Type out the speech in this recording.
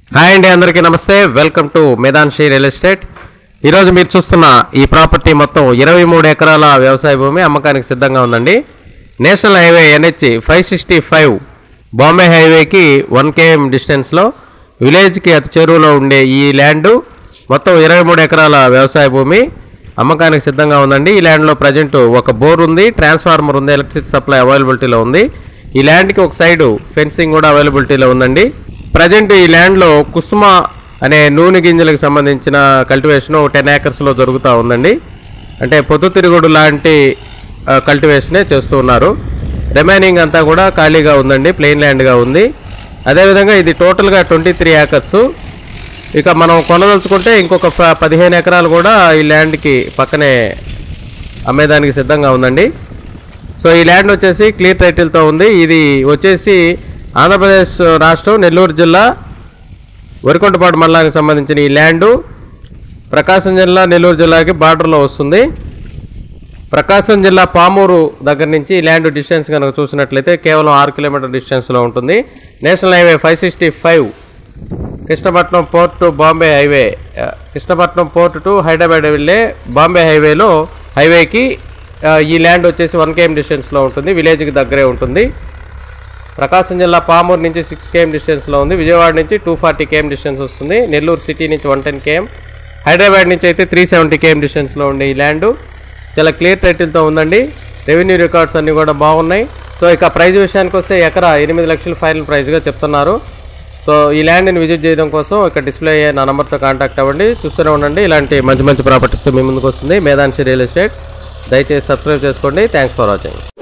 hi అండి అందరికీ నమస్తే welcome to Medanshi real estate ఈరోజు మీరు చూస్తున్న ఈ ప్రాపర్టీ మొత్తం ఇరవై మూడు ఎకరాల వ్యవసాయ భూమి అమ్మకానికి సిద్ధంగా ఉందండి national highway NH five sixty five Bombay హైవేకి వన్ కేఎం డిస్టెన్స్లో విలేజ్కి అతి చెరువులో ఉండే ఈ ల్యాండ్ మొత్తం ఇరవై మూడు ఎకరాల వ్యవసాయ భూమి అమ్మకానికి సిద్ధంగా ఉందండి ఈ ల్యాండ్లో ప్రజెంట్ ఒక బోర్ ఉంది ట్రాన్స్ఫార్మర్ ఉంది ఎలక్ట్రిసిటీ సప్లై అవైలబిలిటీలో ఉంది ఈ ల్యాండ్కి ఒక సైడు ఫెన్సింగ్ కూడా అవైలబిలిటీలో ఉందండి ప్రజెంట్ ఈ ల్యాండ్లో కుసుమ అనే నూనె గింజలకు సంబంధించిన కల్టివేషన్ టెన్ ఏకర్స్లో జరుగుతూ ఉందండి అంటే పొద్దుతిరుగుడు లాంటి ఆ, కల్టివేషనే చేస్తూ ఉన్నారు రిమైనింగ్ అంతా కూడా ఖాళీగా ఉందండి ప్లెయిన్ ల్యాండ్గా ఉంది అదేవిధంగా ఇది టోటల్గా ట్వంటీ త్రీ ఏకర్స్ ఇక మనం కొనదలుచుకుంటే ఇంకొక ప- పదిహేను ఎకరాలు కూడా ఈ ల్యాండ్కి పక్కనే అమ్మేదానికి సిద్ధంగా ఉందండి సో ఈ ల్యాండ్ వచ్చేసి క్లియర్ టైటిల్తో ఉంది ఇది వచ్చేసి ఆంధ్రప్రదేశ్ రాష్ట్రం నెల్లూరు జిల్లా వరికొంటపాడు మండలానికి సంబంధించిన ఈ ల్యాండు ప్రకాశం జిల్లా నెల్లూరు జిల్లాకి బార్డర్లో వస్తుంది ప్రకాశం జిల్లా పామూరు దగ్గర నుంచి ఈ ల్యాండ్ డిస్టెన్స్ కనుక చూసినట్లయితే కేవలం ఆరు కిలోమీటర్ డిస్టెన్స్లో ఉంటుంది national highway five sixty five Krishnapatnam port to Bombay highway ఆ, కృష్ణపట్నం పోర్ట్ టు హైదరాబాద్ వెళ్ళే బాంబే హైవేలో హైవేకి ఆ, ఈ ల్యాండ్ వచ్చేసి వన్ కేఎం డిస్టెన్స్లో ఉంటుంది విలేజ్కి దగ్గరే ఉంటుంది ప్రకాశం జిల్లా పామూరు నుంచి సిక్స్ కేఎం డిస్టెన్స్లో ఉంది విజయవాడ నుంచి టూ ఫార్టీ కేఎం డిస్టెన్స్ వస్తుంది నెల్లూరు సిటీ నుంచి వన్ టెన్ కేఎం హైదరాబాద్ నుంచి అయితే త్రీ సెవెంటీ కేఎం డిస్టెన్స్లో ఉండే ఈ ల్యాండ్ చాలా క్లియర్ టైటిల్తో ఉందండి రెవెన్యూ రికార్డ్స్ అన్నీ కూడా బాగున్నాయి సో ఇక ప్రైజ్ విషయానికి వస్తే ఎకరా ఎనిమిది లక్షల ఫైనల్ ప్రైజ్గా చెప్తున్నారు సో ఈ ల్యాండ్ని విజిట్ చేయడం కోసం ఇక్కడ డిస్ప్లే అయ్యే నా నెంబర్తో కాంటాక్ట్ అవ్వండి చూస్తూనే ఉండండి ఇలాంటి మంచి మంచి ప్రాపర్టీస్తో మీ ముందుకు వస్తుంది మేదాన్షి రియల్ ఎస్టేట్ దయచేసి సబ్స్క్రైబ్ చేసుకోండి థ్యాంక్స్ ఫర్ వాచింగ్